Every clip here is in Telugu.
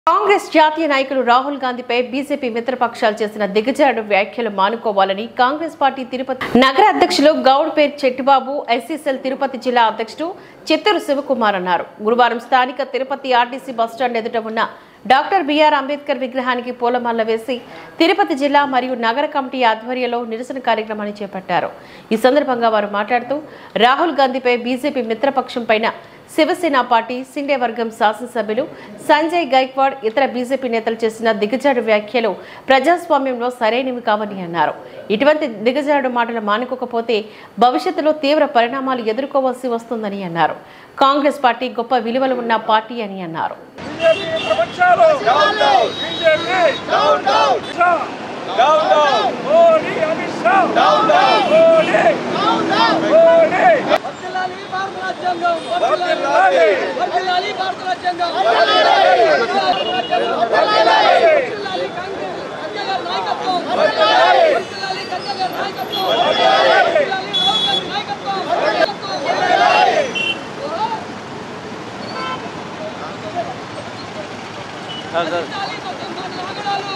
కాంగ్రెస్ జాతీయ నాయకులు రాహుల్ గాంధీపై బీజేపీ మిత్రపక్షాలు చేసిన దిగజారు వ్యాఖ్యలు మానుకోవాలని కాంగ్రెస్ పార్టీ తిరుపతి నగర అధ్యక్షులు గౌడ్ పేర్ చెట్టిబాబు ఎస్సీసెల్ తిరుపతి జిల్లా అధ్యక్షుడు చిత్తూరు శివకుమార్ అన్నారు గురువారం స్థానిక తిరుపతి ఆర్టీసీ బస్టాండ్ ఎదుట ఉన్న డాక్టర్ బిఆర్ అంబేద్కర్ విగ్రహానికి పూలమాల వేసి తిరుపతి జిల్లా మరియు నగర కమిటీ ఆధ్వర్యంలో నిరసన కార్యక్రమాన్ని చేపట్టారు ఈ సందర్భంగా వారు మాట్లాడుతూ రాహుల్ గాంధీపై బీజేపీ మిత్రపక్షం పైన శివసేన పార్టీ సిండే వర్గం శాసనసభ్యులు సంజయ్ గైక్వాడ్ ఇతర బీజేపీ నేతలు చేసిన దిగజాడు వ్యాఖ్యలు ప్రజాస్వామ్యంలో సరైనవి కావని అన్నారు ఇటువంటి దిగజాడు మాటలు మానుకోకపోతే భవిష్యత్తులో తీవ్ర పరిణామాలు ఎదుర్కోవాల్సి వస్తుందని అన్నారు కాంగ్రెస్ పార్టీ గొప్ప విలువలు ఉన్న పార్టీ అని అన్నారు బీజేపీ ప్రపంచాలు బీజేపీ షా. మోడీ అమిత్ షా మోడీ మోడీ వర్ధిల్లాలి భారత రాజ్యాంగం వర్ధిల్లాలి. వర్ధిల్లాలి భారత రాజ్యాంగం వర్ధిల్లాలి కాంగ్రెస్ కన్య గారి నాయకత్వం వర్ధిల్లాలి కన్య గారి నాయకత్వం వర్ధిల్లాలి రాహుల్ గాంధీ నాయకత్వం వర్ధిల్లాలి వర్ధిల్లాలి మొత్తం మాటలు ఆగడాలు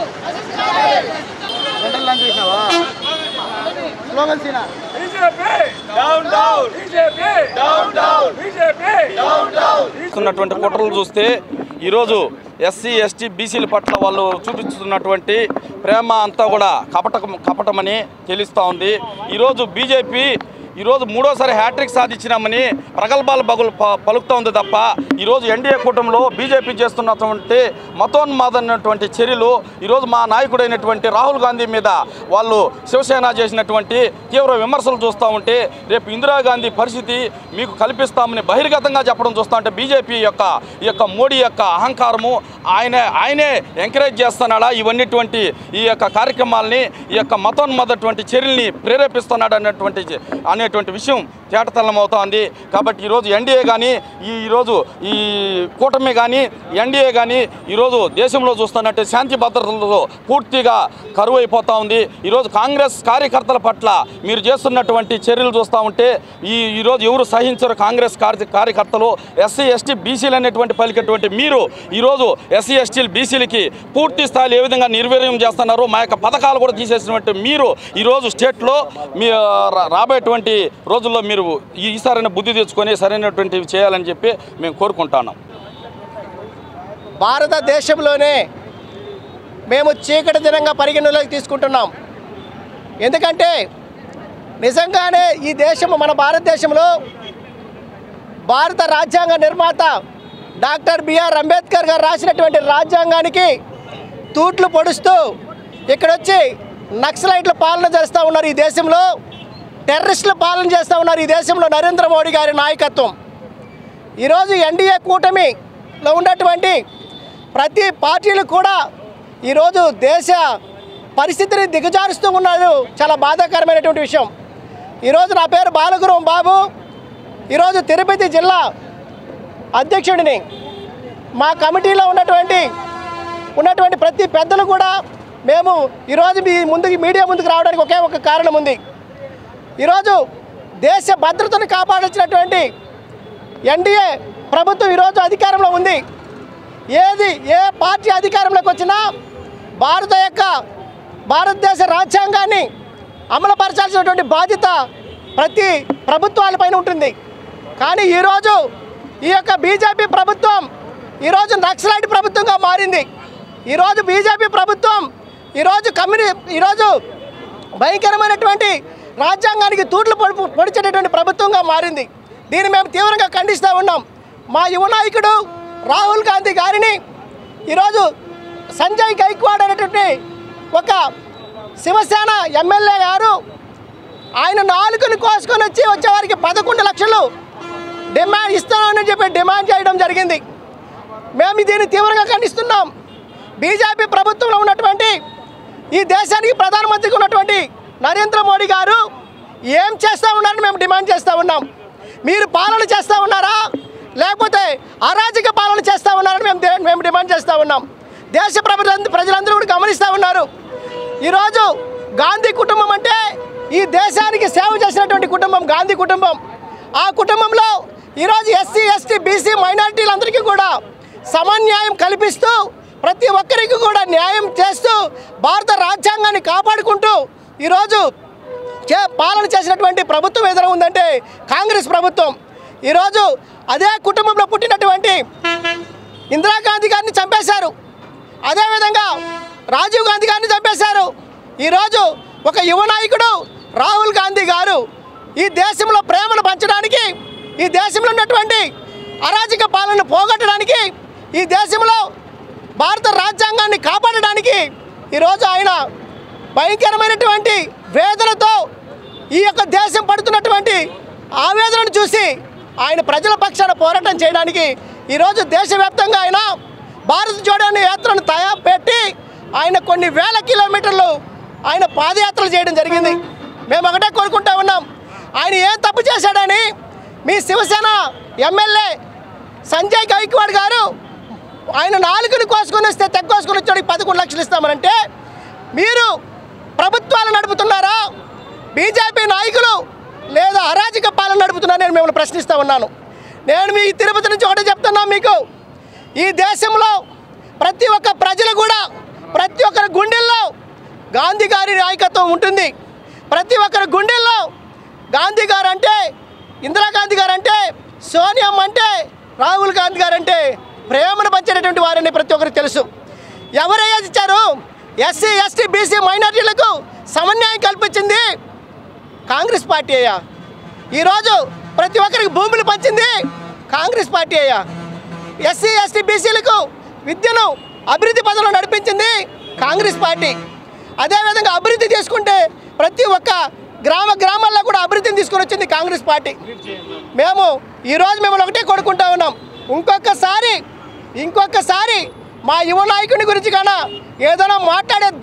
BJP down down BJP down down BJP down down ఉన్నటువంటి కుట్రలు చూస్తే ఈరోజు ఎస్సీ ఎస్టీ బీసీల పట్ల వాళ్ళు చూపిస్తున్నటువంటి ప్రేమ అంతా కూడా కపట కపటమని తెలుస్తూ ఉంది ఈరోజు బీజేపీ ఈరోజు మూడోసారి హ్యాట్రిక్ సాధించినామని ప్రగల్భాలు బగులు ప- పలుకుతూ ఉంది తప్ప ఈరోజు ఎన్డీఏ కూటమిలో బీజేపీ చేస్తున్నటువంటి మతోన్మాదమైనటువంటి చర్యలు ఈరోజు మా నాయకుడైనటువంటి రాహుల్ గాంధీ మీద వాళ్ళు శివసేన చేసినటువంటి తీవ్ర విమర్శలు చూస్తూ ఉంటే రేపు ఇందిరాగాంధీ పరిస్థితి మీకు కల్పిస్తామని బహిర్గతంగా చెప్పడం చూస్తూ ఉంటే బీజేపీ యొక్క ఈ యొక్క మోడీ యొక్క అహంకారము ఆయనే ఆయనే ఎంకరేజ్ చేస్తున్నాడా ఇవన్నీటువంటి ఈ యొక్క కార్యక్రమాలని ఈ యొక్క మతోన్మదటువంటి చర్యల్ని ప్రేరేపిస్తున్నాడు అనేటువంటి అనేటువంటి విషయం తేటతల్లం అవుతోంది కాబట్టి ఈరోజు ఎన్డీఏ కానీ ఈ ఈరోజు ఈ కూటమి కానీ ఎన్డీఏ కానీ ఈరోజు దేశంలో చూస్తున్నట్టే శాంతి భద్రతలతో పూర్తిగా కరువు అయిపోతూ ఉంది ఈరోజు కాంగ్రెస్ కార్యకర్తల పట్ల మీరు చేస్తున్నటువంటి చర్యలు చూస్తూ ఉంటే ఈ ఈరోజు ఎవరు సహించరు కాంగ్రెస్ కార్య కార్యకర్తలు ఎస్సీ ఎస్టీ బీసీలు అనేటువంటి పలికేటువంటి మీరు ఈరోజు ఎస్సీ ఎస్టీలు బీసీలకి పూర్తి స్థాయిలో ఏ విధంగా నిర్వీర్యం చేస్తున్నారు మా యొక్క పథకాలు కూడా తీసేసినటువంటి మీరు ఈరోజు స్టేట్లో మీ రా- రాబోయేటువంటి రోజుల్లో మీరు ఈ- ఈసారైనా బుద్ధి తెచ్చుకొని సరైనటువంటివి చేయాలని చెప్పి మేము కోరుకుంటున్నాం భారతదేశంలోనే మేము చీకటి దినంగా పరిగణలోకి తీసుకుంటున్నాం ఎందుకంటే నిజంగానే ఈ దేశము మన భారతదేశంలో భారత రాజ్యాంగ నిర్మాత డాక్టర్ బిఆర్ అంబేద్కర్ గారు రాసినటువంటి రాజ్యాంగానికి తూట్లు పొడుస్తూ ఇక్కడొచ్చి నక్సలైట్ల పాలన చేస్తూ ఉన్నారు ఈ దేశంలో టెర్రరిస్టుల పాలన చేస్తూ ఉన్నారు ఈ దేశంలో నరేంద్ర మోడీ గారి నాయకత్వం ఈరోజు ఎన్డీఏ కూటమిలో ఉన్నటువంటి ప్రతి పార్టీలు కూడా ఈరోజు దేశ పరిస్థితిని దిగజారుస్తూ ఉన్నారు చాలా బాధాకరమైనటువంటి విషయం ఈరోజు నా పేరు బాలగురం బాబు ఈరోజు తిరుపతి జిల్లా అధ్యక్షుడిని మా కమిటీలో ఉన్నటువంటి ఉన్నటువంటి ప్రతి పెద్దలు కూడా మేము ఈరోజు మీ ముందుకు మీడియా ముందుకు రావడానికి ఒకే ఒక కారణం ఉంది ఈరోజు దేశ భద్రతను కాపాడాల్సినటువంటి ఎన్డీఏ ప్రభుత్వం ఈరోజు అధికారంలో ఉంది ఏది ఏ పార్టీ అధికారంలోకి వచ్చినా భారత యొక్క భారతదేశ రాజ్యాంగాన్ని అమలుపరచాల్సినటువంటి బాధ్యత ప్రతి ప్రభుత్వాలపైన ఉంటుంది కానీ ఈరోజు ఈ యొక్క బీజేపీ ప్రభుత్వం ఈరోజు నక్సలైట్ ప్రభుత్వంగా మారింది ఈరోజు బీజేపీ ప్రభుత్వం ఈరోజు కమ్యూని ఈరోజు భయంకరమైనటువంటి రాజ్యాంగానికి తూట్లు పొడి పొడిచేటటువంటి ప్రభుత్వంగా మారింది దీన్ని మేము తీవ్రంగా ఖండిస్తూ ఉన్నాం మా యువ నాయకుడు రాహుల్ గాంధీ గారిని ఈరోజు సంజయ్ గైక్వాడ్ అనేటువంటి ఒక శివసేన ఎమ్మెల్యే గారు ఆయన నాలుగుని కోసుకొని వచ్చి వచ్చేవారికి పదకొండు లక్షలు డిమాండ్ ఇస్తామని చెప్పి డిమాండ్ చేయడం జరిగింది మేము దీన్ని తీవ్రంగా ఖండిస్తున్నాం బీజేపీ ప్రభుత్వంలో ఉన్నటువంటి ఈ దేశానికి ప్రధానమంత్రిగా ఉన్నటువంటి నరేంద్ర మోడీ గారు ఏం చేస్తూ ఉన్నారని మేము డిమాండ్ చేస్తూ ఉన్నాం మీరు పాలన చేస్తూ ఉన్నారా లేకపోతే అరాజక పాలన చేస్తూ ఉన్నారని మేము దే- మేము డిమాండ్ చేస్తూ ఉన్నాం దేశ ప్రజలందరూ ప్రజలందరూ కూడా గమనిస్తూ ఉన్నారు ఈరోజు గాంధీ కుటుంబం అంటే ఈ దేశానికి సేవ చేసినటువంటి కుటుంబం గాంధీ కుటుంబం ఆ కుటుంబంలో ఈరోజు ఎస్సీ ఎస్టీ బీసీ మైనారిటీలందరికీ కూడా సమన్యాయం కల్పిస్తూ ప్రతి ఒక్కరికి కూడా న్యాయం చేస్తూ భారత రాజ్యాంగాన్ని కాపాడుకుంటూ ఈరోజు చే పాలన చేసినటువంటి ప్రభుత్వం ఏదైనా ఉందంటే కాంగ్రెస్ ప్రభుత్వం ఈరోజు అదే కుటుంబంలో పుట్టినటువంటి ఇందిరాగాంధీ గారిని చంపేశారు అదేవిధంగా రాజీవ్ గాంధీ గారిని చంపేశారు ఈరోజు ఒక యువ నాయకుడు రాహుల్ గాంధీ గారు ఈ దేశంలో ప్రేమను పంచడానికి ఈ దేశంలో ఉన్నటువంటి అరాజక పాలనను పోగొట్టడానికి ఈ దేశంలో భారత రాజ్యాంగాన్ని కాపాడడానికి ఈరోజు ఆయన భయంకరమైనటువంటి వేదనతో ఈ యొక్క దేశం పడుతున్నటువంటి ఆవేదనను చూసి ఆయన ప్రజల పక్షాన పోరాటం చేయడానికి ఈరోజు దేశవ్యాప్తంగా ఆయన భారత్ జోడో అనే యాత్రను తయారు పెట్టి ఆయన కొన్ని వేల కిలోమీటర్లు ఆయన పాదయాత్రలు చేయడం జరిగింది మేము ఒకటే కోరుకుంటా ఉన్నాం ఆయన ఏం తప్పు చేశాడని మీ శివసేన ఎమ్మెల్యే సంజయ్ గైక్వాడ్ గారు ఆయన నాలుగుని కోసుకొని వస్తే తెగ్గోసుకొని వచ్చాడు పదకొండు లక్షలు ఇస్తామనంటే మీరు ప్రభుత్వాలు నడుపుతున్నారా బీజేపీ నాయకులు లేదా అరాజక పాలన నడుపుతున్నారా నేను మిమ్మల్ని ప్రశ్నిస్తూ ఉన్నాను నేను మీ తిరుపతి నుంచి ఒకటే చెప్తున్నా మీకు ఈ దేశంలో ప్రతి ఒక్క ప్రజలు కూడా ప్రతి ఒక్కరి గుండెల్లో గాంధీ గారి నాయకత్వం ఉంటుంది ప్రతి ఒక్కరి గుండెల్లో గాంధీ గారు అంటే ఇందిరాగాంధీ గారు అంటే సోనియమ్మ అంటే రాహుల్ గాంధీ గారు అంటే ప్రేమను పంచేటటువంటి వారని ప్రతి ఒక్కరికి తెలుసు ఎవరైతే ఇచ్చారు ఎస్సీ ఎస్టీ బీసీ మైనార్టీలకు సమన్యాయం కల్పించింది కాంగ్రెస్ పార్టీ అయ్యా ఈరోజు ప్రతి ఒక్కరికి భూములు పంచింది కాంగ్రెస్ పార్టీ అయ్యా ఎస్సీ ఎస్టీ బీసీలకు విద్యను అభివృద్ధి పదంలో నడిపించింది కాంగ్రెస్ పార్టీ అదేవిధంగా అభివృద్ధి చేసుకుంటే ప్రతి ఒక్క గ్రామ గ్రామాల్లో కూడా అభివృద్ధిని తీసుకొని వచ్చింది కాంగ్రెస్ పార్టీ మేము ఈరోజు మిమ్మల్ని ఒకటే కొడుకుంటా ఉన్నాం ఇంకొకసారి ఇంకొకసారి మా యువ నాయకుని గురించి కన్నా ఏదైనా మాట్లాడే